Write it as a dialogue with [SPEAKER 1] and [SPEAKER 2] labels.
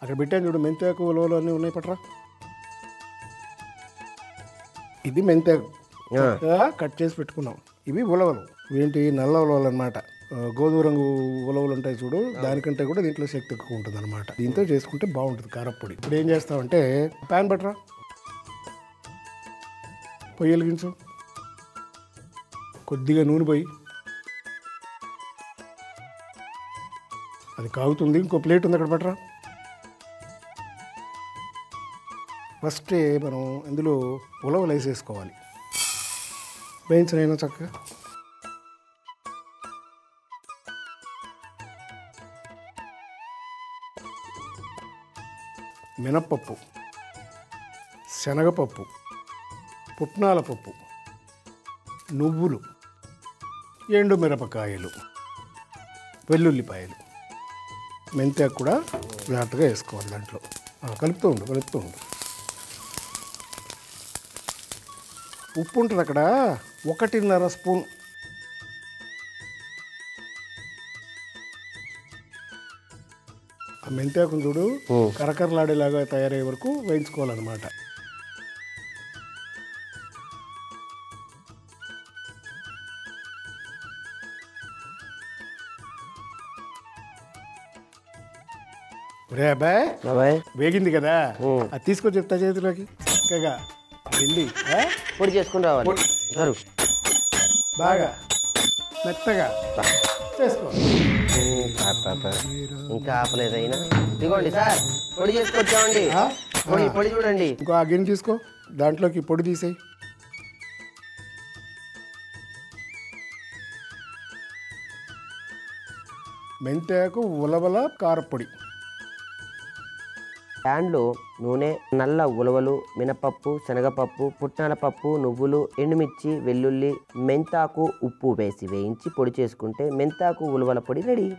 [SPEAKER 1] అక్కడ పెట్టాను చూడు మెంతాకు ఉలవలు అన్నీ ఉన్నాయి పట్రా ఇది మెంతాకు
[SPEAKER 2] ఆ.
[SPEAKER 1] చక్కగా కట్ చేసి పెట్టుకున్నాం ఇవి ఉలవలు ఏంటి నల్ల ఉలవలు అనమాట గోధుమ రంగు ఉలవలు ఉంటాయి చూడు దానికంటే కూడా దీంట్లో శక్తి ఎక్కువ ఉంటుంది అనమాట దీంతో చేసుకుంటే బాగుంటుంది కారప్పొడి ఇప్పుడు ఏం చేస్తామంటే ప్యాన్ పట్టరా పొయ్యి వెలిగించు కొద్దిగా నూనె పోయి అది కాగుతుంది ఇంకో ప్లేట్ ఉంది అక్కడ పట్టరా ఫస్ట్ మనం ఇందులో ఉలవలు వేసేసుకోవాలి వేయించనైనా చక్కగా మినప్పప్పు శనగపప్పు పుట్నాల పప్పు నువ్వులు ఎండు మిరపకాయలు వెల్లుల్లిపాయలు మెంతాకు కూడా జాగ్రత్తగా వేసుకోవాలి దాంట్లో ఆ, కలుపుతూ ఉండు కలుపుతూ ఉండు ఉప్పు ఉంటుంది అక్కడ ఒకటిన్నర స్పూన్ ఆ మెంతాకును చూడు కరకరలాడేలాగా తయారయ్యే వరకు వేయించుకోవాలన్నమాట ఒరే అబ్బాయి
[SPEAKER 2] బాబాయ్
[SPEAKER 1] వేగింది కదా
[SPEAKER 2] ఉం.
[SPEAKER 1] అది తీసుకొని చెప్తా చేతిలోకి చక్కగా వెళ్ళి ఆ?
[SPEAKER 2] పొడి చేసుకుని రావాలి జరుగు
[SPEAKER 1] బాగా మెత్తగా చేసుకో
[SPEAKER 2] ఇంకా ఆపలేదు అయినా ఇదిగోండి సార్ పొడి చేసుకొచ్చామండి
[SPEAKER 1] ఆ?
[SPEAKER 2] పొడి పొడి చూడండి
[SPEAKER 1] ఇంకో ఆ గిన్నె తీసుకో దాంట్లోకి పొడి తీసేయి మెంతాకు ఉలవల కారపొడి
[SPEAKER 2] ప్యాన్లో నూనె నల్ల ఉలవలు మినపప్పు శనగపప్పు పుట్నాల పప్పు నువ్వులు ఎండుమిర్చి వెల్లుల్లి మెంతాకు ఉప్పు వేసి వేయించి పొడి చేసుకుంటే మెంతాకు ఉలవల పొడి రెడీ